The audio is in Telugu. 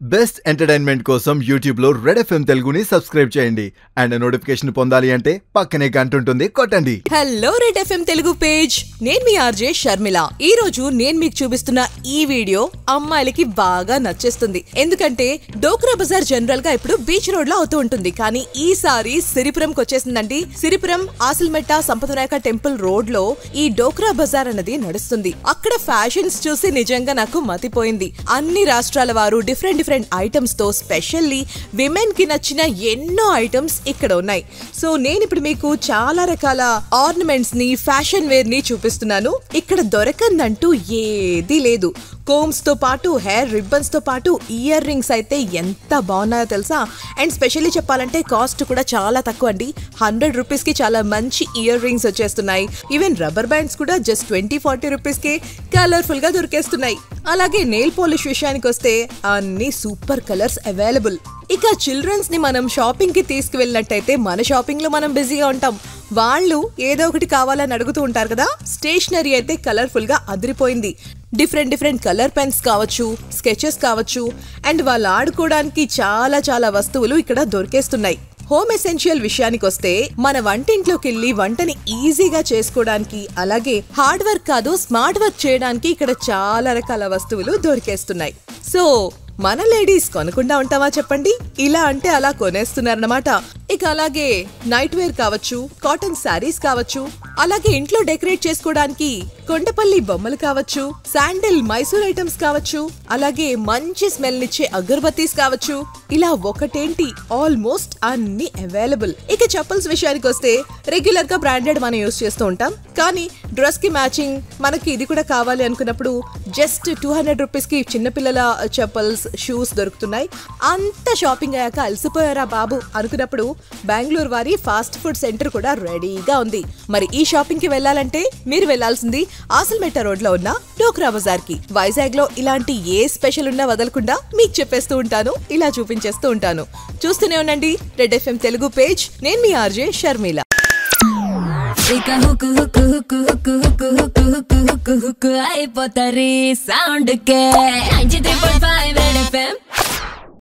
బెస్ట్ ఎంటర్టైన్మెంట్ కోసం యూట్యూబ్ లో రెడ్ ఎఫ్ఎం తెలుగుని సబ్స్క్రైబ్ చేయండి అండ్ నోటిఫికేషన్ పొందాలి అంటే పక్కనే గంట ఉంటుంది కొట్టండి hello red FM Telugu page నేను మీ ఆర్జే షర్మిల ఈ రోజు నేను మీకు చూపిస్తున్న ఈ వీడియో అమ్మాయిలకి బాగా నచ్చేస్తుంది ఎందుకంటే డోక్రా బజార్ జనరల్ గా ఇప్పుడు బీచ్ రోడ్ లో అవుతూ ఉంటుంది కానీ ఈసారి సిరిపురంకి వచ్చేసిందండి సిరిపురం ఆసిల్మెట్ట సంపదనాయక టెంపుల్ రోడ్ లో ఈ డోక్రా బజార్ అన్నది నడుస్తుంది అక్కడ ఫ్యాషన్స్ చూసి నిజంగా నాకు మతిపోయింది అన్ని రాష్ట్రాల వారు డిఫరెంట్ డిఫరెంట్ ఐటమ్స్ తో స్పెషల్లీ విమెన్ కి నచ్చిన ఎన్నో ఐటమ్స్ ఇక్కడ ఉన్నాయి సో నేను ఇప్పుడు మీకు చాలా రకాల ఆర్నమెంట్స్ ని ఫ్యాషన్ వేర్ ని చూపిస్తున్నాను ఇక్కడ దొరకందంటూ ఏదీ లేదు కోమ్స్ తో పాటు హెయిర్ రిబ్బన్స్ తో పాటు ఇయర్ రింగ్స్ అయితే ఎంత బాగున్నాయో తెలుసా అండ్ స్పెషల్లీ చెప్పాలంటే కాస్ట్ కూడా చాలా తక్కువ అండి హండ్రెడ్ రూపీస్ కి చాలా మంచి ఇయర్ రింగ్స్ వచ్చేస్తున్నాయి ఈవెన్ రబ్బర్ బ్యాండ్స్ కూడా జస్ట్ ట్వంటీ ఫార్టీ రూపీస్ కి కలర్ఫుల్ గా దొరికేస్తున్నాయి అలాగే నెయిల్ పాలిష్ విషయానికి వస్తే అన్ని సూపర్ కలర్స్ అవైలబుల్ ఇక చిల్డ్రన్స్ ని మనం షాపింగ్ కి తీసుకువెళ్ళినట్టయితే మన షాపింగ్ లో మనం బిజీగా ఉంటాం వాళ్ళు ఏదో ఒకటి కావాలని అడుగుతూ ఉంటారు కదా స్టేషనరీ అయితే కలర్ఫుల్ గా అదిరిపోయింది డిఫరెంట్ డిఫరెంట్ కలర్ పెన్స్ కావచ్చు స్కెచెస్ కావచ్చు అండ్ వాళ్ళు ఆడుకోవడానికి చాలా చాలా వస్తువులు ఇక్కడ దొరికేస్తున్నాయి హోమ్ ఎసెన్షియల్ విషయానికి వస్తే మన వంటింట్లోకి వెళ్ళి వంటని ఈజీగా చేసుకోవడానికి అలాగే హార్డ్ వర్క్ కాదు స్మార్ట్ వర్క్ చేయడానికి ఇక్కడ చాలా రకాల వస్తువులు దొరికేస్తున్నాయి సో మన లేడీస్ కొనకుండా ఉంటావా చెప్పండి ఇలా అంటే అలా కొనేస్తున్నారన్నమాట ఇక అలాగే నైట్ వేర్ కావచ్చు కాటన్ శారీస్ కావచ్చు అలాగే ఇంట్లో డెకరేట్ చేసుకోవడానికి కొండపల్లి బొమ్మలు కావచ్చు శాండిల్ మైసూర్ ఐటమ్స్ కావచ్చు అలాగే మంచి స్మెల్ ఇచ్చే అగరబత్తీస్ కావచ్చు ఇలా ఒకటేంటి ఆల్మోస్ట్ అన్ని అవైలబుల్ ఇక చెప్పల్స్ విషయానికి వస్తే రెగ్యులర్ గా బ్రాండెడ్ మనం యూస్ చేస్తూ ఉంటాం కానీ డ్రెస్ కి మ్యాచింగ్ మనకి ఇది కూడా కావాలి అనుకున్నప్పుడు జస్ట్ టూ హండ్రెడ్ రూపీస్ కి చిన్నపిల్లల చెప్పల్స్ షూస్ దొరుకుతున్నాయి అంత షాపింగ్ అయ్యాక అలసిపోయారా బాబు అనుకున్నప్పుడు బెంగళూరు వారి ఫాస్ట్ ఫుడ్ సెంటర్ కూడా రెడీగా ఉంది మరి ఈ షాపింగ్ కి వెళ్ళాలంటే మీరు వెళ్లాల్సింది ఆసల్మెట్ట రోడ్ లో ఉన్న డోక్రా బజార్ కి వైజాగ్ లో ఇలాంటి ఏ స్పెషల్ ఉన్నా వదలకుండా మీకు చెప్పేస్తూ ఉంటాను ఇలా చూపించేస్తూ ఉంటాను చూస్తూనే ఉండండి రెడ్ ఎఫ్ఎం తెలుగు పేజ్ నేను మీ ఆర్జే షర్మిల ఇక హుక్కు హుక్కు హుక్కు హుక్కు హుక్కు హుక్కు హుక్కు హుక్కు హుక్కు అయిపోతారు సౌండ్ కే ninety three point five red FM